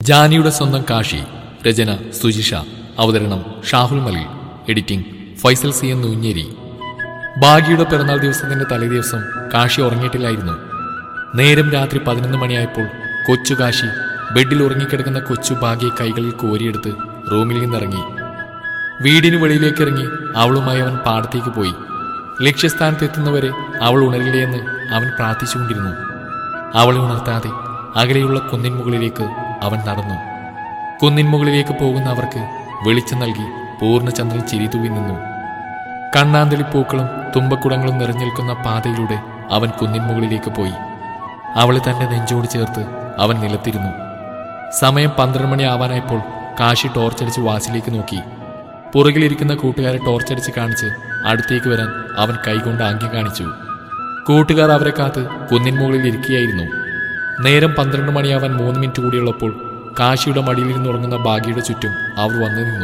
ജാനിയുടെ സ്വന്തം കാശി രചന സുജിഷ അവതരണം Shahul Malil editing Faisal C N Noonjeri ഭാഗ്യയുടെ പിറന്നാൾ ദിവസത്തിന്റെ തലേദിവസം കാശി ഉറങ്ങിയിട്ടില്ലായിരുന്നു നേരം രാത്രി പതിനൊന്ന് മണിയായപ്പോൾ കൊച്ചു കാശി ബെഡിൽ ഉറങ്ങിക്കിടക്കുന്ന കൊച്ചു ഭാഗ്യയെ കൈകളിൽ കോരിയെടുത്ത് റൂമിൽ നിന്നിറങ്ങി വീടിന് വെളിയിലേക്ക് ഇറങ്ങി അവളുമായി അവൻ പാടത്തേക്ക് പോയി ലക്ഷ്യസ്ഥാനത്തെത്തുന്നവരെ അവൾ ഉണരില്ലേ എന്ന് അവൻ പ്രാർത്ഥിച്ചുകൊണ്ടിരുന്നു അവളെ ഉണർത്താതെ അകലെയുള്ള കുന്നിൻ മുകളിലേക്ക് അവൻ നടന്നു കുന്നിൻ മുകളിലേക്ക് പോകുന്ന അവർക്ക് വെളിച്ചം നൽകി പൂർണ്ണചന്ദ്രൻ ചിരിതൂവി നിന്നു കണ്ണാന്തളി പൂക്കളും തുമ്പക്കുടങ്ങളും നിറഞ്ഞു നിൽക്കുന്ന പാതയിലൂടെ അവൻ കുന്നിൻ മുകളിലേക്ക് പോയി അവളെ തന്റെ നെഞ്ചോട് ചേർത്ത് അവൻ നിലത്തിരുന്നു സമയം പന്ത്രണ്ട് മണി ആവാനായപ്പോൾ കാശി ടോർച്ചടിച്ച് വാസിലേക്ക് നോക്കി പുറകിലിരിക്കുന്ന കൂട്ടുകാരെ ടോർച്ചടിച്ച് കാണിച്ച് അടുത്തേക്ക് വരാൻ അവൻ കൈകൊണ്ട് ആംഗ്യം കാണിച്ചു കൂട്ടുകാർ അവരെ കാത്ത് കുന്നിൻ മുകളിൽ ഇരിക്കുകയായിരുന്നു നേരം പന്ത്രണ്ട് മണിയാവാൻ മൂന്ന് മിനിറ്റ് കൂടിയുള്ളപ്പോൾ കാശിയുടെ മടിയിൽ നിന്നുറങ്ങുന്ന ഭാഗ്യയുടെ ചുറ്റും അവർ വന്നു നിന്നു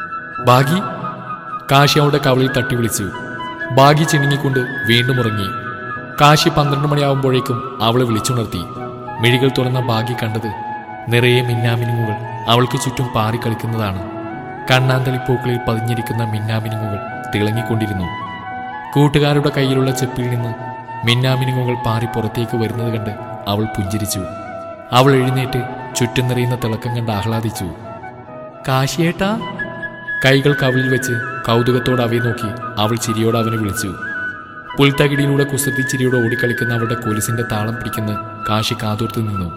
ഭാഗി കാശി അവളുടെ കവളിൽ തട്ടി വിളിച്ചു ഭാഗ്യ ചിണുങ്ങിക്കൊണ്ട് വീണ്ടും ഉറങ്ങി കാശി പന്ത്രണ്ട് മണിയാവുമ്പോഴേക്കും അവളെ വിളിച്ചുണർത്തി മിഴികൾ തുറന്ന ഭാഗ്യ കണ്ടത് നിറയെ മിന്നാമിനുങ്ങുകൾ അവൾക്ക് ചുറ്റും പാറിക്കളിക്കുന്നതാണ് കണ്ണാന്തളിപ്പൂക്കളിൽ പതിഞ്ഞിരിക്കുന്ന മിന്നാമിനുങ്ങുകൾ തിളങ്ങിക്കൊണ്ടിരുന്നു കൂട്ടുകാരുടെ കയ്യിലുള്ള ചെപ്പിൽ നിന്ന് മിന്നാമിനുങ്ങുകൾ പാറി പുറത്തേക്ക് വരുന്നത് കണ്ട് അവൾ പുഞ്ചിരിച്ചു അവൾ എഴുന്നേറ്റ് ചുറ്റും നിറയുന്ന തിളക്കം കണ്ട് ആഹ്ലാദിച്ചു കാശിയേട്ടാ കൈകൾ കവിളിൽ വെച്ച് കൗതുകത്തോടെ അവയെ നോക്കി അവൾ ചിരിയോടെ അവനെ വിളിച്ചു പുൽത്തകിടിയിലൂടെ കുസൃതി ചിരിയോടെ ഓടിക്കളിക്കുന്ന അവളുടെ കൊലുസിന്റെ താളം പിടിക്കുന്ന കാശി കാതോർത്ത് നിന്നു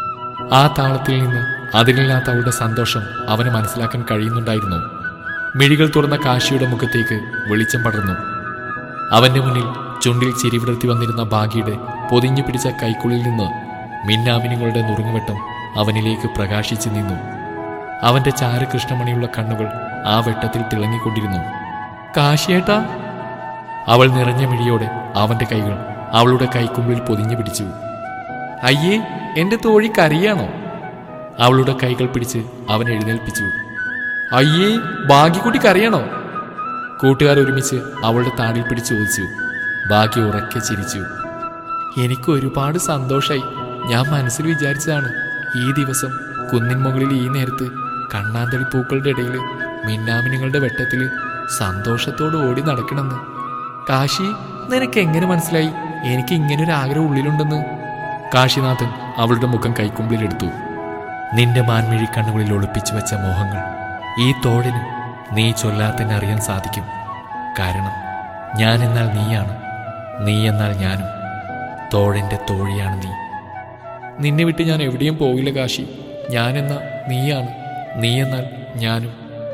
ആ താളത്തിൽ നിന്ന് അതിലില്ലാത്ത അവളുടെ സന്തോഷം അവന് മനസ്സിലാക്കാൻ കഴിയുന്നുണ്ടായിരുന്നു മിഴികൾ തുറന്ന കാശിയുടെ മുഖത്തേക്ക് വെളിച്ചം പടർന്നു അവന്റെ മുന്നിൽ ചുണ്ടിൽ ചിരി വിടർത്തി വന്നിരുന്ന ഭാഗ്യയുടെ പൊതിഞ്ഞു പിടിച്ച കൈക്കുള്ളിൽ നിന്ന് മിന്നാമിനുകളുടെ നുറുങ്ങുവെട്ടം അവനിലേക്ക് പ്രകാശിച്ചു നിന്നു അവന്റെ ചാരകൃഷ്ണമണിയുള്ള കണ്ണുകൾ ആ വെട്ടത്തിൽ തിളങ്ങിക്കൊണ്ടിരുന്നു കാശിയേട്ടാ അവൾ നിറഞ്ഞ മിഴിയോടെ അവന്റെ കൈകൾ അവളുടെ കൈക്കുമ്പിൽ പൊതിഞ്ഞു പിടിച്ചു അയ്യേ എന്റെ തോഴി കരയാണോ അവളുടെ കൈകൾ പിടിച്ച് അവൻ എഴുന്നേൽപ്പിച്ചു അയ്യേ ഭാഗ്യക്കുട്ടി കരയണോ കൂട്ടുകാർ ഒരുമിച്ച് അവളുടെ താടിൽ പിടിച്ച് ചോദിച്ചു ഭാഗ്യ ഉറക്കെ ചിരിച്ചു എനിക്ക് ഒരുപാട് സന്തോഷായി ഞാൻ മനസ്സിൽ വിചാരിച്ചതാണ് ഈ ദിവസം കുന്നിൻ മുകളിൽ ഈ നേരത്ത് കണ്ണാന്തളി പൂക്കളുടെ ഇടയിൽ മിന്നാമിനുകളുടെ വെട്ടത്തിൽ സന്തോഷത്തോട് ഓടി നടക്കണമെന്ന് കാശി നിനക്ക് എങ്ങനെ മനസ്സിലായി എനിക്ക് ഇങ്ങനൊരു ആഗ്രഹം ഉള്ളിലുണ്ടെന്ന് കാശിനാഥൻ അവളുടെ മുഖം കൈക്കുമ്പിളിലെടുത്തു നിന്റെ മാൻമിഴി കണ്ണുകളിൽ ഒളിപ്പിച്ചു വെച്ച മോഹങ്ങൾ ഈ തോടിന് നീ ചൊല്ലാത്തന്നെ അറിയാൻ സാധിക്കും കാരണം ഞാൻ എന്നാൽ നീയാണ് നീ എന്നാൽ ഞാനും തോഴിൻ്റെ തോഴിയാണ് നീ നിന്നെ വിട്ട് ഞാൻ എവിടെയും പോവില്ല കാശി ഞാനെന്ന നീയാണ് നീ എന്നാൽ ഞാനും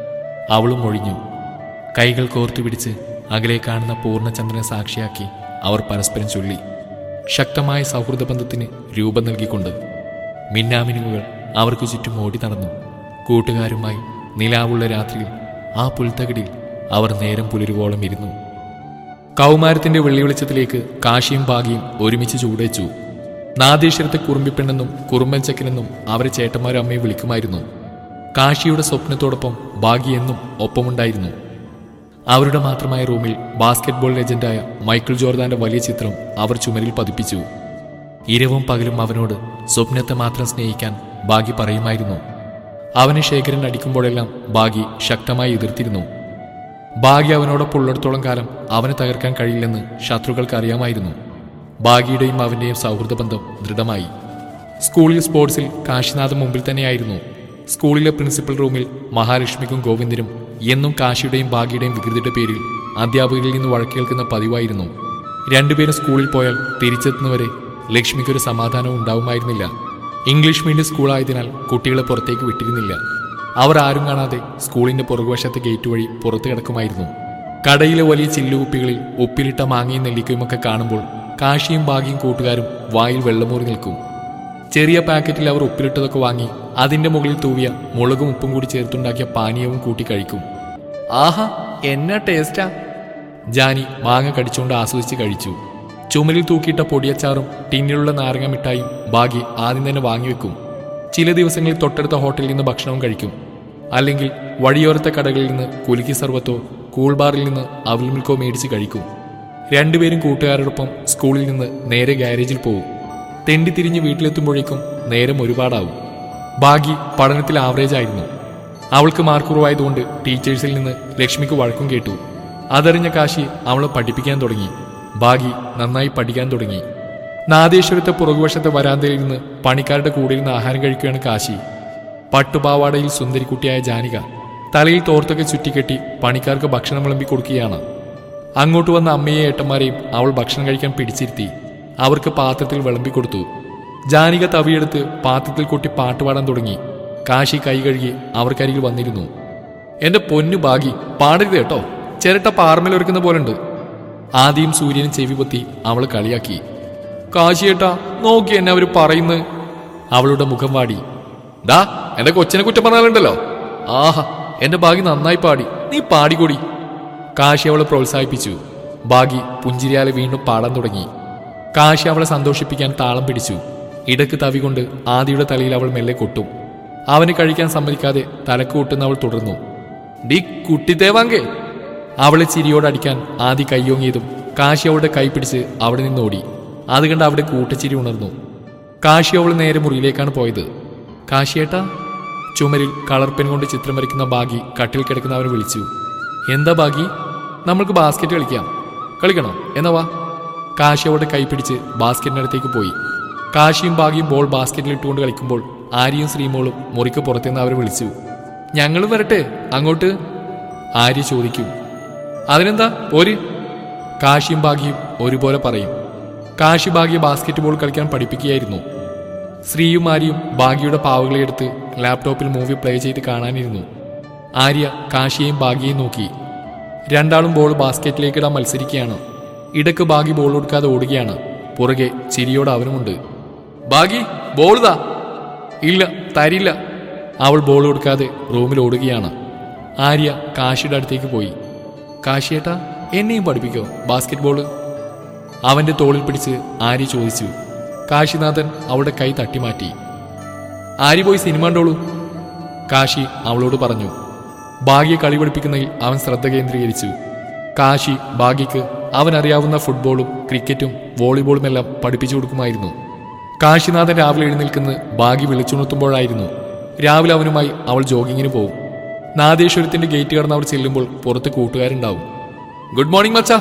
അവളും ഒഴിഞ്ഞു കൈകൾ കോർത്തു പിടിച്ച് അകലെ കാണുന്ന പൂർണ്ണചന്ദ്രനെ സാക്ഷിയാക്കി അവർ പരസ്പരം ചൊല്ലി ശക്തമായ സൗഹൃദ ബന്ധത്തിന് രൂപം നൽകിക്കൊണ്ട് മിന്നാമിനുകൾ അവർക്ക് ചുറ്റും ഓടി നടന്നു കൂട്ടുകാരുമായി നിലാവുള്ള രാത്രിയിൽ ആ പുൽത്തകിടിൽ അവർ നേരം പുലരുവോളം ഇരുന്നു കൗമാരത്തിന്റെ വെള്ളി വെളിച്ചത്തിലേക്ക് കാശിയും ഭാഗ്യയും ഒരുമിച്ച് ചൂടേച്ചു നാദീശ്വരത്തെ കുറുമ്പിപ്പെണ്ണെന്നും കുറുമ്പൻചക്കനെന്നും അവരെ ചേട്ടന്മാരും അമ്മയെ വിളിക്കുമായിരുന്നു കാശിയുടെ സ്വപ്നത്തോടൊപ്പം ഭാഗ്യ എന്നും ഒപ്പമുണ്ടായിരുന്നു അവരുടെ മാത്രമായ റൂമിൽ ബാസ്കറ്റ്ബോൾ ലെജൻഡായ മൈക്കിൾ ജോർദാന്റെ വലിയ ചിത്രം അവർ ചുമരിൽ പതിപ്പിച്ചു ഇരവും പകലും അവനോട് സ്വപ്നത്തെ മാത്രം സ്നേഹിക്കാൻ ഭാഗ്യ പറയുമായിരുന്നു അവനെ ശേഖരൻ അടിക്കുമ്പോഴെല്ലാം ഭാഗ്യ ശക്തമായി എതിർത്തിരുന്നു ഭാഗ്യ അവനോടൊപ്പം ഉള്ളിടത്തോളം കാലം അവനെ തകർക്കാൻ കഴിയില്ലെന്ന് ശത്രുക്കൾക്ക് അറിയാമായിരുന്നു ഭാഗ്യയുടെയും അവന്റെയും സൗഹൃദ ബന്ധം ദൃഢമായി സ്കൂളിൽ സ്പോർട്സിൽ കാശിനാഥ് മുമ്പിൽ തന്നെയായിരുന്നു സ്കൂളിലെ പ്രിൻസിപ്പൽ റൂമിൽ മഹാലക്ഷ്മിക്കും ഗോവിന്ദനും എന്നും കാശിയുടെയും ഭാഗ്യയുടെയും വികൃതിയുടെ പേരിൽ അധ്യാപകരിൽ നിന്ന് വഴക്കേൽക്കുന്ന പതിവായിരുന്നു രണ്ടുപേരും സ്കൂളിൽ പോയാൽ തിരിച്ചെത്തുന്നവരെ ലക്ഷ്മിക്കൊരു സമാധാനവും ഉണ്ടാവുമായിരുന്നില്ല ഇംഗ്ലീഷ് മീഡിയം സ്കൂളായതിനാൽ കുട്ടികളെ പുറത്തേക്ക് വിട്ടിരുന്നില്ല അവർ ആരും കാണാതെ സ്കൂളിന്റെ പുറകുവശത്തെ ഗേറ്റ് വഴി പുറത്തു കിടക്കുമായിരുന്നു കടയിലെ വലിയ ചില്ലുകുപ്പികളിൽ ഉപ്പിലിട്ട മാങ്ങയും നെല്ലിക്കയും ഒക്കെ കാണുമ്പോൾ കാശിയും ഭാഗ്യയും കൂട്ടുകാരും വായിൽ വെള്ളമൂറി നിൽക്കും ചെറിയ പാക്കറ്റിൽ അവർ ഉപ്പിലിട്ടതൊക്കെ വാങ്ങി അതിന്റെ മുകളിൽ തൂവിയ മുളകും ഉപ്പും കൂടി ചേർത്തുണ്ടാക്കിയ പാനീയവും കൂട്ടി കഴിക്കും ആഹാ എന്നാ ടേസ്റ്റാ ജാനി മാങ്ങ കടിച്ചുകൊണ്ട് ആസ്വദിച്ച് കഴിച്ചു ചുമലിൽ തൂക്കിയിട്ട പൊടിയച്ചാറും ടിന്നിലുള്ള നാരങ്ങ മിഠായും ഭാഗ്യ ആദ്യം തന്നെ വാങ്ങിവെക്കും ചില ദിവസങ്ങളിൽ തൊട്ടടുത്ത ഹോട്ടലിൽ നിന്ന് ഭക്ഷണവും കഴിക്കും അല്ലെങ്കിൽ വഴിയോരത്തെ കടകളിൽ നിന്ന് കുലുക്കി സർവത്തോ കൂൾ ബാറിൽ നിന്ന് അവിൽ മിൽക്കോ മേടിച്ച് കഴിക്കും രണ്ടുപേരും കൂട്ടുകാരോടൊപ്പം സ്കൂളിൽ നിന്ന് നേരെ ഗാരേജിൽ പോകും തെണ്ടി തിരിഞ്ഞ് വീട്ടിലെത്തുമ്പോഴേക്കും നേരം ഒരുപാടാവും ഭാഗ്യ പഠനത്തിൽ ആവറേജ് ആയിരുന്നു അവൾക്ക് മാർക്ക് കുറവായതുകൊണ്ട് ടീച്ചേഴ്സിൽ നിന്ന് ലക്ഷ്മിക്ക് വഴക്കും കേട്ടു അതറിഞ്ഞ കാശി അവളെ പഠിപ്പിക്കാൻ തുടങ്ങി ഭാഗ്യ നന്നായി പഠിക്കാൻ തുടങ്ങി നാദേശ്വരത്തെ പുറകുവശത്തെ വരാന്തയിൽ നിന്ന് പണിക്കാരുടെ കൂടെ ഇരുന്ന് ആഹാരം കഴിക്കുകയാണ് കാശി പട്ടുപാവാടയിൽ സുന്ദരിക്കുട്ടിയായ ജാനിക തലയിൽ തോർത്തൊക്കെ ചുറ്റിക്കെട്ടി പണിക്കാർക്ക് ഭക്ഷണം വിളമ്പി കൊടുക്കുകയാണ് അങ്ങോട്ട് വന്ന അമ്മയെ ഏട്ടന്മാരെയും അവൾ ഭക്ഷണം കഴിക്കാൻ പിടിച്ചിരുത്തി അവർക്ക് പാത്രത്തിൽ വിളമ്പി കൊടുത്തു ജാനിക തവിയെടുത്ത് പാത്രത്തിൽ കൊട്ടി പാട്ടുപാടാൻ തുടങ്ങി കാശി കൈ കഴുകി അവർക്കരികിൽ വന്നിരുന്നു എന്റെ പൊന്നു ഭാഗി പാടരുത് കേട്ടോ ചിരട്ട പാർമൽ ഒരുക്കുന്ന പോലുണ്ട് ആദ്യം സൂര്യനും ചെവി പൊത്തി അവൾ കളിയാക്കി കാശിയേട്ടാ നോക്കി എന്നെ അവര് പറയുന്നത് അവളുടെ മുഖം വാടി ഡാ എന്റെ കൊച്ചിനെ കുറ്റം പറഞ്ഞാലുണ്ടല്ലോ ആഹാ എന്റെ ഭാഗ്യ നന്നായി പാടി നീ പാടിക്കൊടി കാശി അവളെ പ്രോത്സാഹിപ്പിച്ചു ഭാഗി പുഞ്ചിരിയാലെ വീണ്ടും പാടാൻ തുടങ്ങി കാശി അവളെ സന്തോഷിപ്പിക്കാൻ താളം പിടിച്ചു ഇടക്ക് തവി കൊണ്ട് ആദിയുടെ തലയിൽ അവൾ മെല്ലെ കൊട്ടും അവന് കഴിക്കാൻ സമ്മതിക്കാതെ തലക്ക് കൊട്ടുന്ന അവൾ തുടർന്നു ഡി കുട്ടിത്തേവാങ്കേ അവളെ ചിരിയോടടിക്കാൻ ആദി കയ്യോങ്ങിയതും കാശി അവളുടെ കൈ പിടിച്ച് അവിടെ നിന്ന് ഓടി അത് കണ്ട് അവിടെ കൂട്ടച്ചിരി ഉണർന്നു കാശി അവൾ നേരെ മുറിയിലേക്കാണ് പോയത് കാശിയേട്ടാ ചുമരിൽ കളർ പെൻ കൊണ്ട് ചിത്രം വരയ്ക്കുന്ന ബാഗി കട്ടിൽ കിടക്കുന്നവരെ വിളിച്ചു എന്താ ബാഗി നമ്മൾക്ക് ബാസ്ക്കറ്റ് കളിക്കാം കളിക്കണോ എന്നാ വാ കാശി അവളുടെ കൈ പിടിച്ച് ബാസ്ക്കറ്റിനടുത്തേക്ക് പോയി കാശിയും ബാഗിയും ബോൾ ബാസ്ക്കറ്റിൽ ഇട്ടുകൊണ്ട് കളിക്കുമ്പോൾ ആര്യയും ശ്രീമോളും മുറിക്ക് പുറത്തുനിന്ന് അവരെ വിളിച്ചു ഞങ്ങളും വരട്ടെ അങ്ങോട്ട് ആര്യ ചോദിക്കും അതിനെന്താ പോര് കാശിയും ഭാഗ്യയും ഒരുപോലെ പറയും കാശി ഭാഗ്യ ബാസ്ക്കറ്റ് ബോൾ കളിക്കാൻ പഠിപ്പിക്കുകയായിരുന്നു ശ്രീയും ആര്യയും ഭാഗ്യയുടെ പാവകളെ എടുത്ത് ലാപ്ടോപ്പിൽ മൂവി പ്ലേ ചെയ്ത് കാണാനിരുന്നു ആര്യ കാശിയെയും ഭാഗ്യയും നോക്കി രണ്ടാളും ബോൾ ബാസ്ക്കറ്റിലേക്ക് ഇടാൻ മത്സരിക്കുകയാണ് ഇടക്ക് ഭാഗ്യ ബോൾ കൊടുക്കാതെ ഓടുകയാണ് പുറകെ ചിരിയോട് അവനുമുണ്ട് ഭാഗ്യ ബോൾ താ ഇല്ല തരില്ല അവൾ ബോൾ കൊടുക്കാതെ റൂമിൽ ഓടുകയാണ് ആര്യ കാശിയുടെ അടുത്തേക്ക് പോയി കാശിയേട്ടാ എന്നെയും പഠിപ്പിക്കോ ബാസ്ക്കറ്റ് ബോള് അവന്റെ തോളിൽ പിടിച്ച് ആര്യ ചോദിച്ചു കാശിനാഥൻ അവളുടെ കൈ തട്ടിമാറ്റി ആര്യ പോയി സിനിമ കണ്ടോളൂ കാശി അവളോട് പറഞ്ഞു ഭാഗ്യ കളി പഠിപ്പിക്കുന്നതിൽ അവൻ ശ്രദ്ധ കേന്ദ്രീകരിച്ചു കാശി ഭാഗ്യക്ക് അവൻ അറിയാവുന്ന ഫുട്ബോളും ക്രിക്കറ്റും വോളിബോളും എല്ലാം പഠിപ്പിച്ചു കൊടുക്കുമായിരുന്നു കാശിനാഥൻ രാവിലെ എഴുന്നേൽക്കുന്ന ഭാഗ്യ വിളിച്ചുണർത്തുമ്പോഴായിരുന്നു രാവിലെ അവനുമായി അവൾ ജോഗിങ്ങിന് പോകും നാദേശ്വരത്തിന്റെ ഗേറ്റ് കടന്ന് അവർ ചെല്ലുമ്പോൾ പുറത്ത് കൂട്ടുകാരുണ്ടാവും ഗുഡ് മോർണിംഗ് മച്ചാ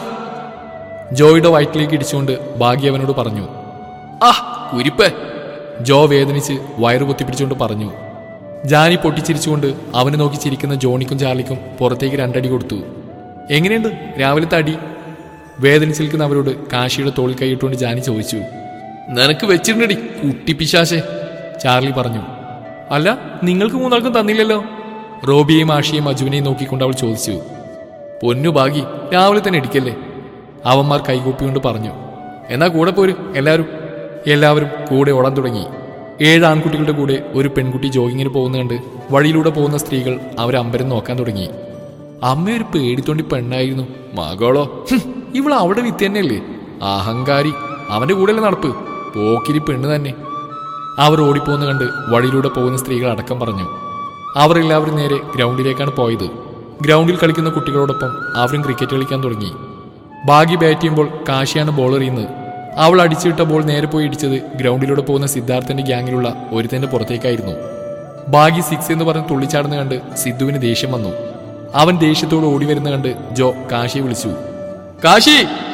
ജോയുടെ വയറ്റിലേക്ക് ഇടിച്ചുകൊണ്ട് ഭാഗ്യ അവനോട് പറഞ്ഞു ആ കുരിപ്പ് ജോ വേദനിച്ച് വയറു പൊത്തിപ്പിടിച്ചുകൊണ്ട് പറഞ്ഞു ജാനി പൊട്ടിച്ചിരിച്ചുകൊണ്ട് അവനെ നോക്കി ചിരിക്കുന്ന ജോണിക്കും ചാർലിക്കും പുറത്തേക്ക് രണ്ടടി കൊടുത്തു എങ്ങനെയുണ്ട് രാവിലത്തെ അടി വേദനിച്ച് നിൽക്കുന്ന അവരോട് കാശിയുടെ തോളിൽ കൈയിട്ടുകൊണ്ട് ജാനി ചോദിച്ചു നിനക്ക് വെച്ചിട്ടുണ്ടടി കുട്ടിപ്പിശാശെ ചാർലി പറഞ്ഞു അല്ല നിങ്ങൾക്ക് മൂന്നാൾക്കും തന്നില്ലല്ലോ റോബിയെയും ആഷിയെയും അജുവിനെയും നോക്കിക്കൊണ്ട് അവൾ ചോദിച്ചു പൊന്നു ഭാഗി രാവിലെ തന്നെ ഇടിക്കല്ലേ അവന്മാർ കൈകൂപ്പിക്കൊണ്ട് പറഞ്ഞു എന്നാ കൂടെ പോര് എല്ലാവരും എല്ലാവരും കൂടെ ഓടാൻ തുടങ്ങി ഏഴ് ആൺകുട്ടികളുടെ കൂടെ ഒരു പെൺകുട്ടി ജോഗിങ്ങിന് പോകുന്ന കണ്ട് വഴിയിലൂടെ പോകുന്ന സ്ത്രീകൾ അവരെ അമ്പരം നോക്കാൻ തുടങ്ങി അമ്മ ഒരു പേടിത്തൊണ്ടി പെണ്ണായിരുന്നു മകളോ ഹും, ഇവൾ അവിടെ വിത്ത് തന്നെയല്ലേ അഹങ്കാരി അവന്റെ കൂടെയല്ലേ നടപ്പ് പോക്കിരി പെണ്ണ് തന്നെ അവർ ഓടിപ്പോകുന്ന കണ്ട് വഴിയിലൂടെ പോകുന്ന സ്ത്രീകൾ അടക്കം പറഞ്ഞു അവർ എല്ലാവരും നേരെ ഗ്രൗണ്ടിലേക്കാണ് പോയത് ഗ്രൗണ്ടിൽ കളിക്കുന്ന കുട്ടികളോടൊപ്പം അവരും ക്രിക്കറ്റ് കളിക്കാൻ തുടങ്ങി ഭാഗ്യ ബാറ്റ് ചെയ്യുമ്പോൾ കാശിയാണ് ബോൾ എറിയുന്നത് അവൾ അടിച്ചുവിട്ട ബോൾ നേരെ പോയി ഇടിച്ചത് ഗ്രൗണ്ടിലൂടെ പോകുന്ന സിദ്ധാർത്ഥന്റെ ഗ്യാങ്ങിലുള്ള ഒരുത്തന്റെ പുറത്തേക്കായിരുന്നു ഭാഗ്യ സിക്സ് എന്ന് പറഞ്ഞ് തുള്ളിച്ചാടുന്ന കണ്ട് സിദ്ധുവിന് ദേഷ്യം വന്നു അവൻ ദേഷ്യത്തോട് ഓടി വരുന്ന കണ്ട് ജോ കാശിയെ വിളിച്ചു കാശി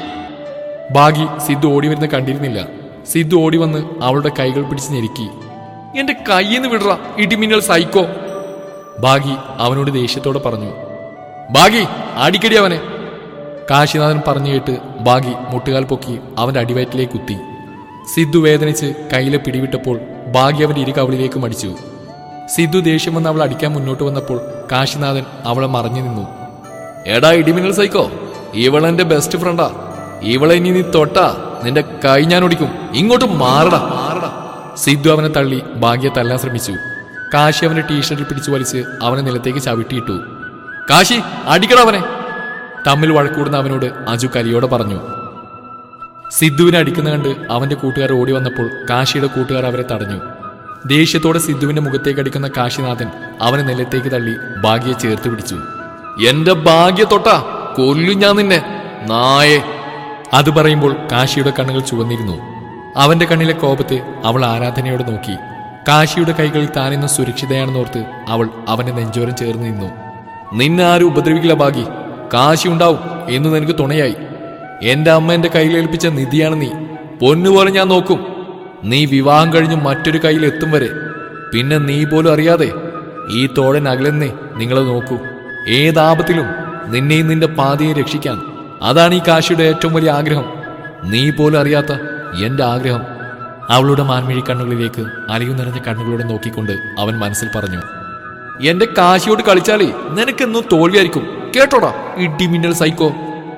ഭാഗി സിദ്ധു ഓടി വരുന്ന കണ്ടിരുന്നില്ല സിദ്ധു ഓടി വന്ന് അവളുടെ കൈകൾ പിടിച്ച് ഞെരുക്കി എന്റെ കയ്യിന്ന് വിടറ ഇടിമിന്നൽ സൈക്കോ ഭാഗി അവനോട് ദേഷ്യത്തോടെ പറഞ്ഞു ഭാഗി അടിക്കടി അവനെ കാശിനാഥൻ പറഞ്ഞു കേട്ട് ഭാഗി മുട്ടുകാൽ പൊക്കി അവന്റെ അടിവയറ്റിലേക്ക് കുത്തി സിദ്ധു വേദനിച്ച് കയ്യിലെ പിടിവിട്ടപ്പോൾ ഭാഗി അവന്റെ ഇരു കവിളിലേക്ക് മടിച്ചു സിദ്ധു ദേഷ്യം വന്ന് അവൾ അടിക്കാൻ മുന്നോട്ട് വന്നപ്പോൾ കാശിനാഥൻ അവളെ മറഞ്ഞു നിന്നു എടാ ഇടിമിന്നൽ സൈക്കോ ഇവളെന്റെ ബെസ്റ്റ് ഫ്രണ്ടാ ഇവളെ ഇനി നീ തൊട്ടാ നിന്റെ കൈ ഞാൻ ഒടിക്കും ഇങ്ങോട്ട് മാറടാ മാറടാ സിദ്ധു അവനെ തള്ളി ഭാഗ്യ തല്ലാൻ ശ്രമിച്ചു കാശി അവന്റെ ടീഷർട്ടിൽ പിടിച്ചു വലിച്ച് അവനെ നിലത്തേക്ക് ചവിട്ടിയിട്ടു കാശി അടിക്കട അവനെ തമ്മിൽ വഴക്കൂടുന്ന അവനോട് അജു കലിയോടെ പറഞ്ഞു സിദ്ധുവിനെ അടിക്കുന്ന കണ്ട് അവന്റെ കൂട്ടുകാർ ഓടി വന്നപ്പോൾ കാശിയുടെ കൂട്ടുകാർ അവരെ തടഞ്ഞു ദേഷ്യത്തോടെ സിദ്ധുവിന്റെ മുഖത്തേക്ക് അടിക്കുന്ന കാശിനാഥൻ അവനെ നിലത്തേക്ക് തള്ളി ഭാഗ്യയെ ചേർത്ത് പിടിച്ചു എന്റെ ഭാഗ്യ തൊട്ടാ കൊല്ലും ഞാൻ നിന്നെ നായേ അത് പറയുമ്പോൾ കാശിയുടെ കണ്ണുകൾ ചുവന്നിരുന്നു അവന്റെ കണ്ണിലെ കോപത്തെ അവൾ ആരാധനയോടെ നോക്കി കാശിയുടെ കൈകളിൽ താനിന്ന് സുരക്ഷിതയാണെന്നോർത്ത് അവൾ അവന്റെ നെഞ്ചോരം ചേർന്ന് നിന്നു നിന്നെ ആരും ഉപദ്രവിക്കില്ല ബാഗി കാശി ഉണ്ടാവും എന്ന് നിനക്ക് തുണയായി എന്റെ അമ്മ എന്റെ കയ്യിലേൽപ്പിച്ച നിധിയാണ് നീ പൊന്നുപോലെ ഞാൻ നോക്കും നീ വിവാഹം കഴിഞ്ഞ് മറ്റൊരു കയ്യിൽ എത്തും വരെ പിന്നെ നീ പോലും അറിയാതെ ഈ തോഴൻ അകലെന്നേ നിങ്ങളെ നോക്കൂ ഏതാപത്തിലും നിന്നെയും നിന്റെ പാതയെ രക്ഷിക്കാൻ അതാണ് ഈ കാശിയുടെ ഏറ്റവും വലിയ ആഗ്രഹം നീ പോലും അറിയാത്ത എന്റെ ആഗ്രഹം അവളുടെ മാൻമിഴി കണ്ണുകളിലേക്ക് അലയു നിറഞ്ഞ കണ്ണുകളോടെ നോക്കിക്കൊണ്ട് അവൻ മനസ്സിൽ പറഞ്ഞു എന്റെ കാശിയോട് കളിച്ചാലേ നിനക്കെന്നും തോൽവിയായിരിക്കും കേട്ടോടാ ഇടി മിന്നൽ സൈക്കോ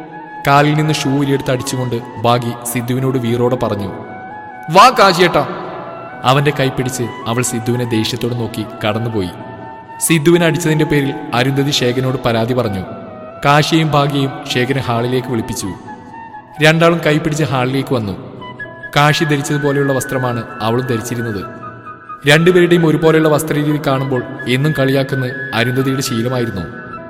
കാലിൽ നിന്ന് ഷൂ എടുത്ത് അടിച്ചുകൊണ്ട് ബാഗി സിദ്ധുവിനോട് വീറോടെ പറഞ്ഞു വാ കാശിയേട്ടാ അവന്റെ കൈ പിടിച്ച് അവൾ സിദ്ധുവിനെ ദേഷ്യത്തോടെ നോക്കി കടന്നുപോയി സിദ്ധുവിനെ അടിച്ചതിന്റെ പേരിൽ അരുന്ധതി ശേഖരനോട് പരാതി പറഞ്ഞു കാശിയെയും ഭാഗ്യയും ശേഖരൻ ഹാളിലേക്ക് വിളിപ്പിച്ചു രണ്ടാളും കൈ പിടിച്ച് ഹാളിലേക്ക് വന്നു കാശി ധരിച്ചതുപോലെയുള്ള വസ്ത്രമാണ് അവളും ധരിച്ചിരുന്നത് രണ്ടുപേരുടെയും ഒരുപോലെയുള്ള വസ്ത്രരീതി കാണുമ്പോൾ എന്നും കളിയാക്കുന്ന അരുന്ധതിയുടെ ശീലമായിരുന്നു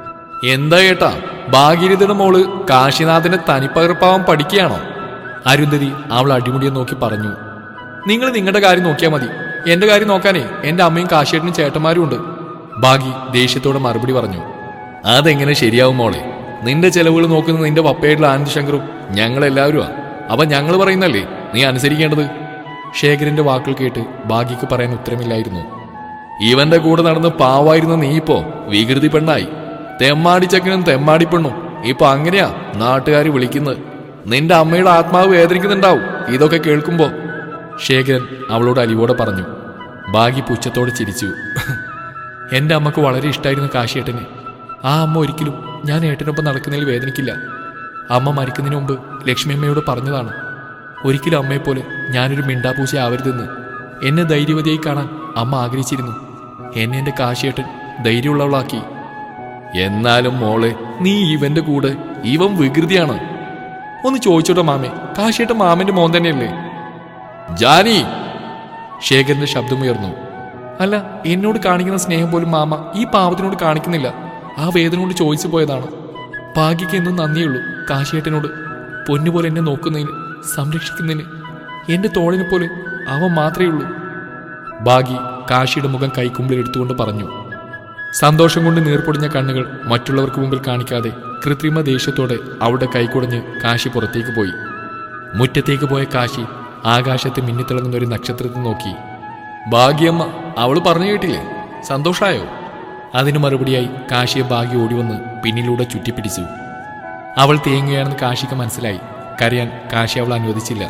എന്താ കേട്ടാ ഭാഗീരഥയുടെ മോള് കാശിനാഥന്റെ തനിപ്പകർപ്പാവാൻ പഠിക്കുകയാണോ അരുന്ധതി അവൾ അടിമുടിയെ നോക്കി പറഞ്ഞു നിങ്ങൾ നിങ്ങളുടെ കാര്യം നോക്കിയാൽ മതി എന്റെ കാര്യം നോക്കാനേ എന്റെ അമ്മയും കാശിയേട്ടനും ചേട്ടന്മാരും ഉണ്ട് ഭാഗി ദേഷ്യത്തോടെ മറുപടി പറഞ്ഞു അതെങ്ങനെ ശരിയാവും മോളെ നിന്റെ ചെലവുകൾ നോക്കുന്ന നിന്റെ പപ്പയായിട്ടുള്ള ആനന്ദ് ശങ്കറും ഞങ്ങളെല്ലാവരുമാ അപ്പൊ ഞങ്ങൾ പറയുന്നല്ലേ നീ അനുസരിക്കേണ്ടത് ശേഖരന്റെ വാക്കുകൾ കേട്ട് ഭാഗ്യക്ക് പറയാൻ ഉത്തരമില്ലായിരുന്നു ഇവന്റെ കൂടെ നടന്ന് പാവായിരുന്ന നീ ഇപ്പോ വികൃതി പെണ്ണായി തെമ്മാടി ചക്കനും തെമ്മാടി പെണ്ണും ഇപ്പൊ അങ്ങനെയാ നാട്ടുകാർ വിളിക്കുന്നത് നിന്റെ അമ്മയുടെ ആത്മാവ് വേദനിക്കുന്നുണ്ടാവും ഇതൊക്കെ കേൾക്കുമ്പോ ശേഖരൻ അവളോട് അലിവോടെ പറഞ്ഞു ഭാഗ്യ പുച്ഛത്തോടെ ചിരിച്ചു എന്റെ അമ്മക്ക് വളരെ ഇഷ്ടമായിരുന്നു കാശിയേട്ടന് ആ അമ്മ ഒരിക്കലും ഞാൻ ഏട്ടനൊപ്പം നടക്കുന്നതിൽ വേദനിക്കില്ല അമ്മ മരിക്കുന്നതിന് മുമ്പ് ലക്ഷ്മി അമ്മയോട് പറഞ്ഞതാണ് ഒരിക്കലും അമ്മയെപ്പോലെ ഞാനൊരു മിണ്ടാപൂശ ആവരുതെന്ന് എന്നെ ധൈര്യവതിയായി കാണാൻ അമ്മ ആഗ്രഹിച്ചിരുന്നു എന്നെ എന്റെ കാശിയേട്ടൻ ധൈര്യമുള്ളവളാക്കി എന്നാലും മോളെ നീ ഇവന്റെ കൂടെ ഇവൻ വികൃതിയാണ് ഒന്ന് ചോദിച്ചോട്ടെ മാമേ കാശിയേട്ടൻ മാമന്റെ മോൻ തന്നെയല്ലേ ജാനി ശേഖരന്റെ ശബ്ദമുയർന്നു അല്ല എന്നോട് കാണിക്കുന്ന സ്നേഹം പോലും മാമ ഈ പാവത്തിനോട് കാണിക്കുന്നില്ല ആ വേദന കൊണ്ട് ചോദിച്ചു പോയതാണ് ഭാഗ്യക്ക് എന്നും നന്ദിയുള്ളൂ കാശിയേട്ടനോട് പൊന്നുപോലെ എന്നെ നോക്കുന്നതിന് സംരക്ഷിക്കുന്നതിന് എന്റെ തോളിനെ പോലെ അവൻ മാത്രമേ ഉള്ളൂ ഭാഗി കാശിയുടെ മുഖം കൈക്കുമ്പിൽ എടുത്തുകൊണ്ട് പറഞ്ഞു സന്തോഷം കൊണ്ട് നീർപ്പൊടിഞ്ഞ കണ്ണുകൾ മറ്റുള്ളവർക്ക് മുമ്പിൽ കാണിക്കാതെ കൃത്രിമ ദേഷ്യത്തോടെ അവളുടെ കൈക്കുടഞ്ഞ് കാശി പുറത്തേക്ക് പോയി മുറ്റത്തേക്ക് പോയ കാശി ആകാശത്ത് മിന്നിത്തിളങ്ങുന്ന ഒരു നക്ഷത്രത്തെ നോക്കി ഭാഗ്യമ്മ അവള് പറഞ്ഞു കേട്ടില്ലേ സന്തോഷായോ അതിന് മറുപടിയായി കാശിയെ ഭാഗ്യ ഓടിവന്ന് പിന്നിലൂടെ ചുറ്റിപ്പിടിച്ചു അവൾ തേങ്ങുകയാണെന്ന് കാശിക്ക് മനസ്സിലായി കരയാൻ കാശി അവൾ അനുവദിച്ചില്ല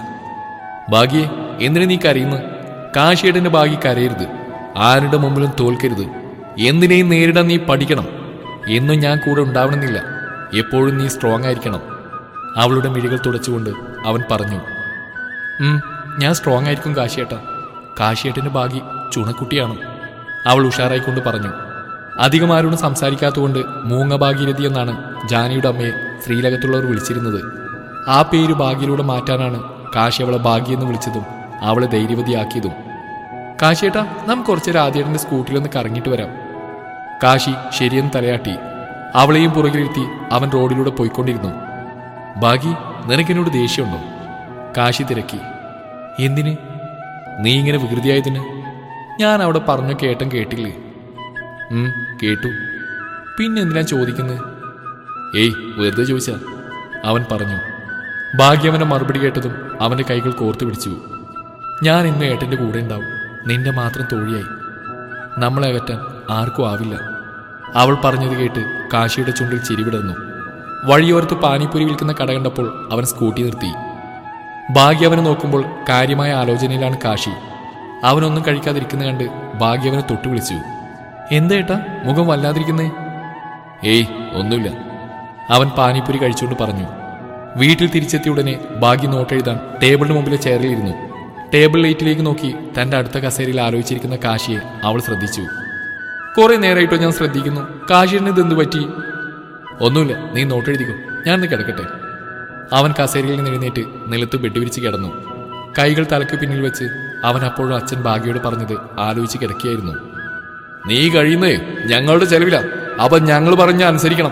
ഭാഗ്യെ എന്തിനു നീ കരയുന്നു കാശിയേട്ടന്റെ ഭാഗ്യ കരയരുത് ആരുടെ മുമ്പിലും തോൽക്കരുത് എന്തിനേയും നേരിടാൻ നീ പഠിക്കണം എന്നും ഞാൻ കൂടെ ഉണ്ടാവണമെന്നില്ല എപ്പോഴും നീ സ്ട്രോങ് ആയിരിക്കണം അവളുടെ മിഴികൾ തുടച്ചുകൊണ്ട് അവൻ പറഞ്ഞു ഉം, ഞാൻ സ്ട്രോങ് ആയിരിക്കും കാശിയേട്ട കാശിയേട്ടന്റെ ഭാഗ്യ ചുണക്കുട്ടിയാണ് അവൾ ഉഷാറായിക്കൊണ്ട് പറഞ്ഞു അധികം ആരോടും സംസാരിക്കാത്തതുകൊണ്ട് മൂങ്ങ ഭാഗീരഥി എന്നാണ് ജാനിയുടെ അമ്മയെ ശ്രീലകത്തുള്ളവർ വിളിച്ചിരുന്നത് ആ പേര് ഭാഗ്യയിലൂടെ മാറ്റാനാണ് കാശി അവളെ ഭാഗ്യ എന്ന് വിളിച്ചതും അവളെ ധൈര്യവതിയാക്കിയതും കാശിയേട്ടാ നാം കുറച്ചേരം ആദ്യേട്ടന്റെ സ്കൂട്ടിലൊന്ന് കറങ്ങിയിട്ട് വരാം കാശി ശരിയെന്ന് തലയാട്ടി അവളെയും പുറകിലിരുത്തി അവൻ റോഡിലൂടെ പോയിക്കൊണ്ടിരുന്നു ഭാഗി നിനക്കെന്നോട് ദേഷ്യമുണ്ടോ കാശി തിരക്കി എന്തിന് നീ ഇങ്ങനെ വികൃതിയായതിന് ഞാൻ അവിടെ പറഞ്ഞു കേട്ടും കേട്ടില്ലേ ഉം, കേട്ടു പിന്നെ എന്തിനാ ചോദിക്കുന്നത് ഏയ് വെറുതെ ചോദിച്ചാ അവൻ പറഞ്ഞു ഭാഗ്യവന്റെ മറുപടി കേട്ടതും അവന്റെ കൈകൾ കോർത്തു പിടിച്ചു ഞാൻ ഇന്ന് ഏട്ടന്റെ കൂടെ ഉണ്ടാവും നിന്റെ മാത്രം തോഴിയായി നമ്മളെ അകറ്റാൻ ആർക്കും ആവില്ല അവൾ പറഞ്ഞത് കേട്ട് കാശിയുടെ ചുണ്ടിൽ ചിരിവിടർന്നു വഴിയോരത്ത് പാനിപ്പൂരി വിൽക്കുന്ന കട കണ്ടപ്പോൾ അവൻ സ്കൂട്ടി നിർത്തി ഭാഗ്യവനെ നോക്കുമ്പോൾ കാര്യമായ ആലോചനയിലാണ് കാശി അവനൊന്നും കഴിക്കാതിരിക്കുന്ന കണ്ട് ഭാഗ്യവനെ തൊട്ടു വിളിച്ചു എന്താ ഏട്ടാ മുഖം വല്ലാതിരിക്കുന്നേ ഏയ് ഒന്നുമില്ല അവൻ പാനിപ്പൂരി കഴിച്ചുകൊണ്ട് പറഞ്ഞു വീട്ടിൽ തിരിച്ചെത്തിയ ഉടനെ ഭാഗ്യ നോട്ടെഴുതാൻ ടേബിളിന് മുമ്പിലെ ചെയറിൽ ഇരുന്നു ടേബിൾ ലൈറ്റിലേക്ക് നോക്കി തന്റെ അടുത്ത കസേരയിൽ ആലോചിച്ചിരിക്കുന്ന കാശിയെ അവൾ ശ്രദ്ധിച്ചു കുറെ നേരമായിട്ടോ ഞാൻ ശ്രദ്ധിക്കുന്നു കാശിന് ഇതെന്ത് പറ്റി ഒന്നുമില്ല നീ നോട്ടെഴുതിക്കോ ഞാൻ കിടക്കട്ടെ അവൻ കസേരയിൽ നിന്ന് എഴുന്നേറ്റ് നിലത്ത് ബെഡ് കിടന്നു കൈകൾ തലക്ക് പിന്നിൽ വെച്ച് അവൻ അപ്പോഴും അച്ഛൻ ഭാഗ്യയോട് പറഞ്ഞത് ആലോചിച്ച് കിടക്കുകയായിരുന്നു നീ കഴിയുന്നേ ഞങ്ങളുടെ ചെലവില അപ്പൊ ഞങ്ങൾ പറഞ്ഞ അനുസരിക്കണം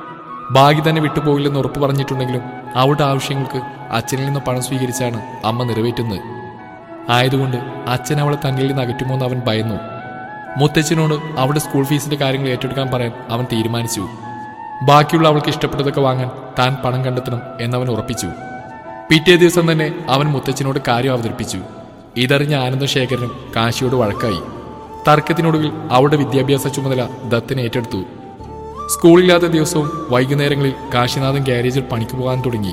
ഭാഗ്യ തന്നെ വിട്ടുപോകില്ലെന്ന് ഉറപ്പ് പറഞ്ഞിട്ടുണ്ടെങ്കിലും അവളുടെ ആവശ്യങ്ങൾക്ക് അച്ഛനിൽ നിന്ന് പണം സ്വീകരിച്ചാണ് അമ്മ നിറവേറ്റുന്നത് ആയതുകൊണ്ട് അച്ഛൻ അവളെ തന്നിൽ നിന്ന് അകറ്റുമോ എന്ന് അവൻ ഭയന്നു മുത്തച്ഛനോട് അവളുടെ സ്കൂൾ ഫീസിന്റെ കാര്യങ്ങൾ ഏറ്റെടുക്കാൻ പറയാൻ അവൻ തീരുമാനിച്ചു ബാക്കിയുള്ള അവൾക്ക് ഇഷ്ടപ്പെട്ടതൊക്കെ വാങ്ങാൻ താൻ പണം കണ്ടെത്തണം എന്നവൻ ഉറപ്പിച്ചു പിറ്റേ ദിവസം തന്നെ അവൻ മുത്തച്ഛനോട് കാര്യം അവതരിപ്പിച്ചു ഇതറിഞ്ഞ ആനന്ദശേഖരനും കാശിയോട് വഴക്കായി തർക്കത്തിനൊടുവിൽ അവളുടെ വിദ്യാഭ്യാസ ചുമതല ദത്തൻ ഏറ്റെടുത്തു സ്കൂളില്ലാത്ത ദിവസവും വൈകുന്നേരങ്ങളിൽ കാശിനാഥൻ ഗ്യാരേജിൽ പണിക്ക് പോകാൻ തുടങ്ങി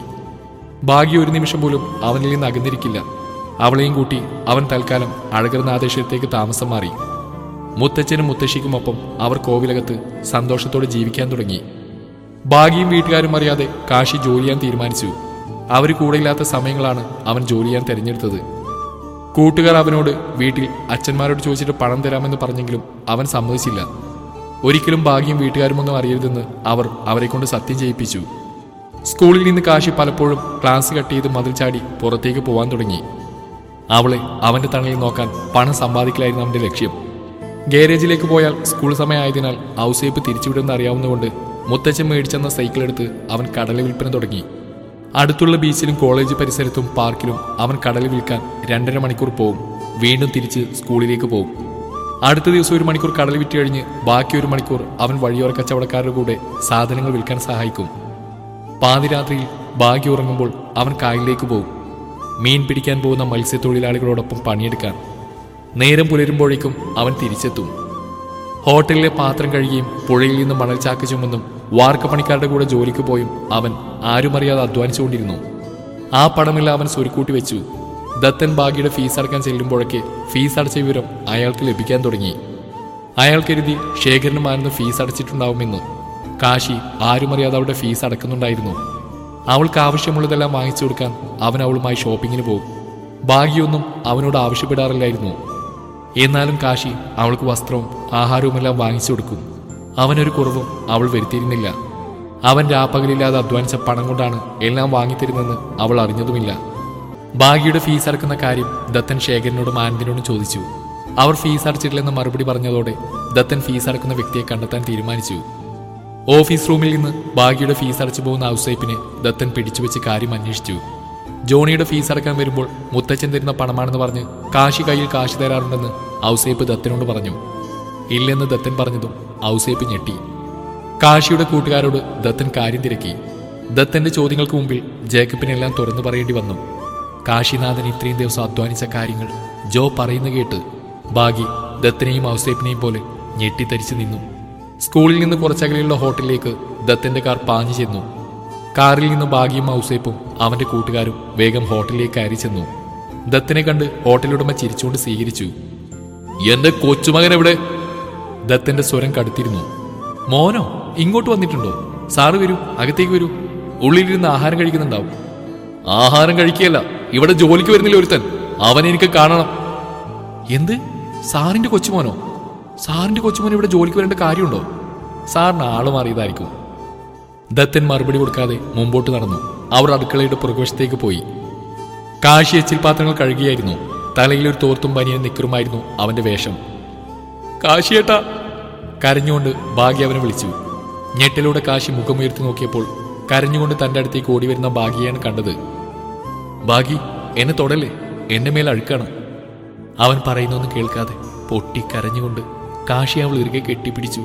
ഭാഗ്യ ഒരു നിമിഷം പോലും അവനിൽ നിന്ന് അകന്നിരിക്കില്ല അവളെയും കൂട്ടി അവൻ തൽക്കാലം അഴകർ നാദേശത്തേക്ക് താമസം മാറി മുത്തച്ഛനും മുത്തശ്ശിക്കുമൊപ്പം അവർ കോവിലകത്ത് സന്തോഷത്തോടെ ജീവിക്കാൻ തുടങ്ങി ഭാഗ്യയും വീട്ടുകാരും അറിയാതെ കാശി ജോലി ചെയ്യാൻ തീരുമാനിച്ചു അവർ കൂടെയില്ലാത്ത സമയങ്ങളാണ് അവൻ ജോലി ചെയ്യാൻ തിരഞ്ഞെടുത്തത് കൂട്ടുകാർ അവനോട് വീട്ടിൽ അച്ഛന്മാരോട് ചോദിച്ചിട്ട് പണം തരാമെന്ന് പറഞ്ഞെങ്കിലും അവൻ സമ്മതിച്ചില്ല ഒരിക്കലും ഭാഗ്യം വീട്ടുകാരുമൊന്നും അറിയരുതെന്ന് അവർ അവരെ കൊണ്ട് സത്യം ചെയ്യിപ്പിച്ചു സ്കൂളിൽ നിന്ന് കാശി പലപ്പോഴും ക്ലാസ് കട്ട് ചെയ്ത് മതിൽ ചാടി പുറത്തേക്ക് പോവാൻ തുടങ്ങി അവളെ അവന്റെ തണലിൽ നോക്കാൻ പണം സമ്പാദിക്കലായിരുന്നു അവന്റെ ലക്ഷ്യം ഗാരേജിലേക്ക് പോയാൽ സ്കൂൾ സമയമായതിനാൽ ഔസേപ്പ് തിരിച്ചുവിടുമെന്ന് അറിയാവുന്നതുകൊണ്ട് മുത്തച്ഛൻ മേടിച്ചെന്ന സൈക്കിൾ എടുത്ത് അവൻ കടല വിൽപ്പന തുടങ്ങി അടുത്തുള്ള ബീച്ചിലും കോളേജ് പരിസരത്തും പാർക്കിലും അവൻ കടല വിൽക്കാൻ രണ്ടര മണിക്കൂർ പോവും വീണ്ടും തിരിച്ച് സ്കൂളിലേക്ക് പോവും അടുത്ത ദിവസം ഒരു മണിക്കൂർ കടൽ വിറ്റ് കഴിഞ്ഞ് ബാക്കി ഒരു മണിക്കൂർ അവൻ വഴിയോര കച്ചവടക്കാരുടെ കൂടെ സാധനങ്ങൾ വിൽക്കാൻ സഹായിക്കും പാതിരാത്രിയിൽ ഭാഗ്യ ഉറങ്ങുമ്പോൾ അവൻ കായലിലേക്ക് പോകും മീൻ പിടിക്കാൻ പോകുന്ന മത്സ്യത്തൊഴിലാളികളോടൊപ്പം പണിയെടുക്കാൻ നേരം പുലരുമ്പോഴേക്കും അവൻ തിരിച്ചെത്തും ഹോട്ടലിലെ പാത്രം കഴുകിയും പുഴയിൽ നിന്ന് മണൽ ചാക്ക് ചുമന്നും വാർക്കപ്പണിക്കാരുടെ കൂടെ ജോലിക്ക് പോയും അവൻ ആരുമറിയാതെ അധ്വാനിച്ചുകൊണ്ടിരുന്നു ആ പണമെല്ലാം അവൻ സ്വരുക്കൂട്ടി വെച്ചു ദത്തൻ ഭാഗ്യയുടെ ഫീസ് അടക്കാൻ ചെല്ലുമ്പോഴൊക്കെ ഫീസ് അടച്ച വിവരം അയാൾക്ക് ലഭിക്കാൻ തുടങ്ങി അയാൾ കരുതി ശേഖരനും ആനന്ദ് ഫീസ് അടച്ചിട്ടുണ്ടാവുമെന്ന് കാശി ആരുമറിയാതെ അവളുടെ ഫീസ് അടക്കുന്നുണ്ടായിരുന്നു അവൾക്ക് ആവശ്യമുള്ളതെല്ലാം വാങ്ങിച്ചു കൊടുക്കാൻ അവൻ അവളുമായി ഷോപ്പിങ്ങിന് പോകും ഭാഗ്യമൊന്നും അവനോട് ആവശ്യപ്പെടാറില്ലായിരുന്നു എന്നാലും കാശി അവൾക്ക് വസ്ത്രവും ആഹാരവുമെല്ലാം വാങ്ങിച്ചു കൊടുക്കും അവനൊരു കുറവും അവൾ വരുത്തിയിരുന്നില്ല അവൻ രാപ്പകലില്ലാതെ അധ്വാനിച്ച പണം കൊണ്ടാണ് എല്ലാം വാങ്ങിത്തരുന്നതെന്ന് അവൾ അറിഞ്ഞതുമില്ല ഭാഗ്യയുടെ ഫീസ് അടക്കുന്ന കാര്യം ദത്തൻ ശേഖരനോടും ആനന്ദിനോടും ചോദിച്ചു അവർ ഫീസ് അടച്ചിട്ടില്ലെന്ന് മറുപടി പറഞ്ഞതോടെ ദത്തൻ ഫീസ് അടക്കുന്ന വ്യക്തിയെ കണ്ടെത്താൻ തീരുമാനിച്ചു ഓഫീസ് റൂമിൽ നിന്ന് ഭാഗ്യയുടെ ഫീസ് അടച്ചു പോകുന്ന ഔസേപ്പിനെ ദത്തൻ പിടിച്ചുവെച്ച് കാര്യം അന്വേഷിച്ചു ജോണിയുടെ ഫീസ് അടക്കാൻ വരുമ്പോൾ മുത്തച്ഛൻ തരുന്ന പണമാണെന്ന് പറഞ്ഞ് കാശി കയ്യിൽ കാശി തരാറുണ്ടെന്ന് ഔസേപ്പ് ദത്തനോട് പറഞ്ഞു ഇല്ലെന്ന് ദത്തൻ പറഞ്ഞതും ഔസേപ്പ് ഞെട്ടി കാശിയുടെ കൂട്ടുകാരോട് ദത്തൻ കാര്യം തിരക്കി ദത്തന്റെ ചോദ്യങ്ങൾക്ക് മുമ്പിൽ ജേക്കബിനെല്ലാം തുറന്നു പറയേണ്ടി വന്നു കാശിനാഥൻ ഇത്രയും ദിവസം അധ്വാനിച്ച കാര്യങ്ങൾ ജോ പറയുന്ന കേട്ട് ബാഗി ദത്തനെയും ഔസേപ്പിനെയും പോലെ ഞെട്ടിത്തരിച്ചു നിന്നു സ്കൂളിൽ നിന്ന് കുറച്ചകലെയുള്ള ഹോട്ടലിലേക്ക് ദത്തന്റെ കാർ പാഞ്ഞു ചെന്നു കാറിൽ നിന്ന് ഭാഗ്യയും ഔസേപ്പും അവന്റെ കൂട്ടുകാരും വേഗം ഹോട്ടലിലേക്ക് കയറി ചെന്നു ദത്തനെ കണ്ട് ഹോട്ടലുടമ ചിരിച്ചുകൊണ്ട് സ്വീകരിച്ചു എന്റെ കൊച്ചുമകൻ എവിടെ ദത്തന്റെ സ്വരം കടുത്തിരുന്നു മോനോ ഇങ്ങോട്ട് വന്നിട്ടുണ്ടോ സാറ് വരൂ അകത്തേക്ക് വരൂ ഉള്ളിലിരുന്ന് ആഹാരം കഴിക്കുന്നുണ്ടാവും ആഹാരം കഴിക്കുകയല്ല ഇവിടെ ജോലിക്ക് വരുന്നില്ല ഒരുത്തൻ അവനെ എനിക്ക് കാണണം എന്ത് സാറിന്റെ കൊച്ചുമോനോ സാറിന്റെ കൊച്ചുമോൻ ഇവിടെ ജോലിക്ക് വരേണ്ട കാര്യമുണ്ടോ സാറിന് ആള് മാറിയതായിരിക്കും ദത്തൻ മറുപടി കൊടുക്കാതെ മുമ്പോട്ട് നടന്നു അവർ അടുക്കളയുടെ പുറകുവശത്തേക്ക് പോയി കാശി എച്ചിൽ പാത്രങ്ങൾ കഴുകിയായിരുന്നു തലയിൽ ഒരു തോർത്തും പനിയും നിക്കറുമായിരുന്നു അവന്റെ വേഷം കാശിയേട്ടാ കരഞ്ഞുകൊണ്ട് ഭാഗ്യ അവനെ വിളിച്ചു ഞെട്ടിലൂടെ കാശി മുഖമുയർത്തി നോക്കിയപ്പോൾ കരഞ്ഞുകൊണ്ട് തന്റെ അടുത്തേക്ക് ഓടി വരുന്ന ഭാഗ്യയാണ് കണ്ടത് ഭാഗി എന്നെ തൊടല്ലേ എന്റെ മേൽ അഴുക്കാണ് അവൻ പറയുന്നൊന്നും കേൾക്കാതെ പൊട്ടി കരഞ്ഞുകൊണ്ട് കാശി അവൾ ഇറുകെ കെട്ടിപ്പിടിച്ചു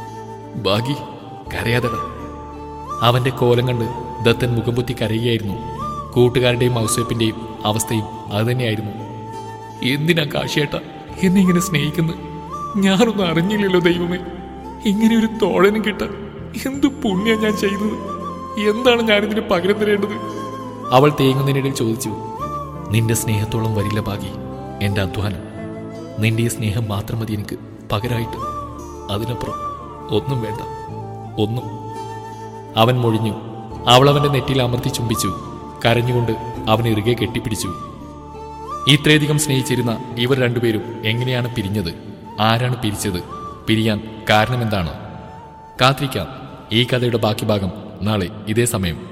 ഭാഗി കരയാതട അവന്റെ കോലം കണ്ട് ദത്തൻ മുഖം പൊത്തി കരയുകയായിരുന്നു കൂട്ടുകാരുടെയും ഔസേപ്പിന്റെയും അവസ്ഥയും അതുതന്നെയായിരുന്നു എന്തിനാ കാശിയേട്ട എന്നെ ഇങ്ങനെ സ്നേഹിക്കുന്നത് ഞാനൊന്നും അറിഞ്ഞില്ലല്ലോ ദൈവമേ ഇങ്ങനെ ഒരു തോഴനും കിട്ടാൻ എന്ത് പുണ്യ ഞാൻ ചെയ്തത് എന്താണ് ഞാനിതിന് പകരം തരേണ്ടത് അവൾ തേങ്ങുന്നതിനിടയിൽ ചോദിച്ചു നിന്റെ സ്നേഹത്തോളം വരില്ല ഭാഗി എന്റെ അധ്വാനം നിന്റെ ഈ സ്നേഹം മാത്രം മതി എനിക്ക് പകരമായിട്ട് അതിനപ്പുറം ഒന്നും വേണ്ട ഒന്നും അവൻ മൊഴിഞ്ഞു അവൾ അവന്റെ നെറ്റിയിൽ അമർത്തി ചുംബിച്ചു കരഞ്ഞുകൊണ്ട് അവൻ ഇറുകെ കെട്ടിപ്പിടിച്ചു ഇത്രയധികം സ്നേഹിച്ചിരുന്ന ഇവർ രണ്ടുപേരും എങ്ങനെയാണ് പിരിഞ്ഞത് ആരാണ് പിരിച്ചത് പിരിയാൻ കാരണമെന്താണ് കാത്തിരിക്കാം ഈ കഥയുടെ ബാക്കി ഭാഗം നാളെ ഇതേ സമയം